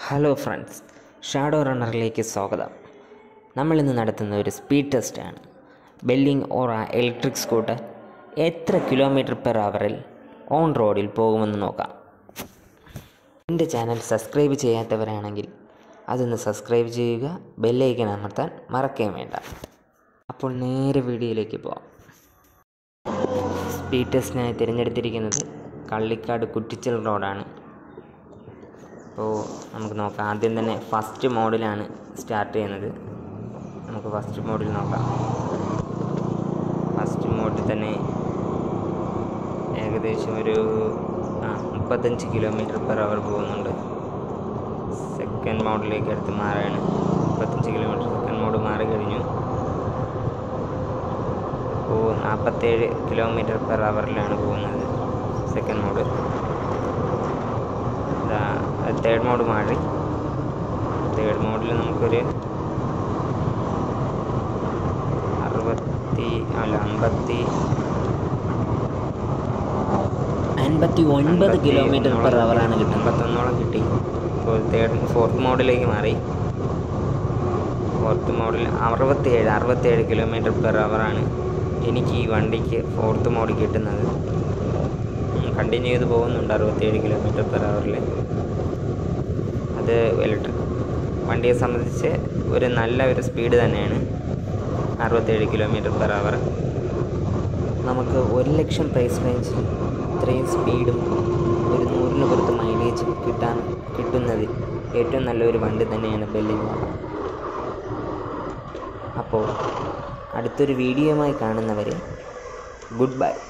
hello friends shadow റണ്ണറിലേക്ക് സ്വാഗതം നമ്മൾ ഇന്ന് നടത്തുന്ന ഒരു സ്പീഡ് ടെസ്റ്റാണ് ബെല്ലിംഗ് ഓറ ഇലക്ട്രിക് സ്കൂട്ടർ എത്ര കിലോമീറ്റർ പെർ അവറിൽ ഓൺ റോഡിൽ പോകുമെന്ന് നോക്കാം എൻ്റെ ചാനൽ സബ്സ്ക്രൈബ് ചെയ്യാത്തവരാണെങ്കിൽ അതൊന്ന് സബ്സ്ക്രൈബ് ചെയ്യുക ബെല്ലൈക്കൻ അമർത്താൻ മറക്കുകയും വേണ്ട അപ്പോൾ നേരെ വീഡിയോയിലേക്ക് പോകാം സ്പീഡ് ടെസ്റ്റിനായി തിരഞ്ഞെടുത്തിരിക്കുന്നത് കള്ളിക്കാട് കുറ്റിച്ചൽ റോഡാണ് അപ്പോൾ നമുക്ക് നോക്കാം ആദ്യം തന്നെ ഫസ്റ്റ് മോഡിലാണ് സ്റ്റാർട്ട് ചെയ്യുന്നത് നമുക്ക് ഫസ്റ്റ് മോഡിൽ നോക്കാം ഫസ്റ്റ് മോഡിൽ തന്നെ ഏകദേശം ഒരു ആ മുപ്പത്തഞ്ച് കിലോമീറ്റർ പെർ അവർ പോകുന്നുണ്ട് സെക്കൻഡ് മോഡിലേക്ക് അടുത്ത് മാറുകയാണ് മുപ്പത്തഞ്ച് കിലോമീറ്റർ സെക്കൻഡ് മോഡ് മാറി കഴിഞ്ഞു ഇപ്പോൾ നാൽപ്പത്തേഴ് കിലോമീറ്റർ പെർ അവറിലാണ് പോകുന്നത് സെക്കൻഡ് മോഡ് തേർഡ് മോഡ് മാറി തേർഡ് മോഡിൽ നമുക്കൊരു അറുപത്തി അല്ല അമ്പത്തി അൻപത്തി ഒൻപത് കിലോമീറ്റർ പെർ അവറാണ് കിട്ടുന്നത് അമ്പത്തൊന്നോളം കിട്ടി ഇപ്പോൾ തേർഡ് ഫോർത്ത് മോഡിലേക്ക് മാറി ഫോർത്ത് മോഡിൽ അറുപത്തേഴ് അറുപത്തേഴ് കിലോമീറ്റർ പെർ അവറാണ് എനിക്ക് ഈ വണ്ടിക്ക് ഫോർത്ത് മോഡ് കിട്ടുന്നത് കണ്ടിന്യൂ ചെയ്ത് പോകുന്നുണ്ട് അറുപത്തേഴ് കിലോമീറ്റർ പെർ അവറിൽ അത് ഇലക്ട്രിക് വണ്ടിയെ സംബന്ധിച്ച് ഒരു നല്ല ഒരു സ്പീഡ് തന്നെയാണ് അറുപത്തേഴ് കിലോമീറ്റർ പെർ അവർ നമുക്ക് ഒരു ലക്ഷം പ്രൈസ് റേഞ്ചിൽ ഇത്രയും സ്പീഡും ഒരു നൂറിന് പുറത്ത് മൈലേജ് കിട്ടാൻ കിട്ടുന്നതിൽ ഏറ്റവും നല്ലൊരു വണ്ടി തന്നെയാണ് ബെല്ലിംഗ് അപ്പോൾ അടുത്തൊരു വീഡിയോയുമായി കാണുന്നവരെ ഗുഡ് ബൈ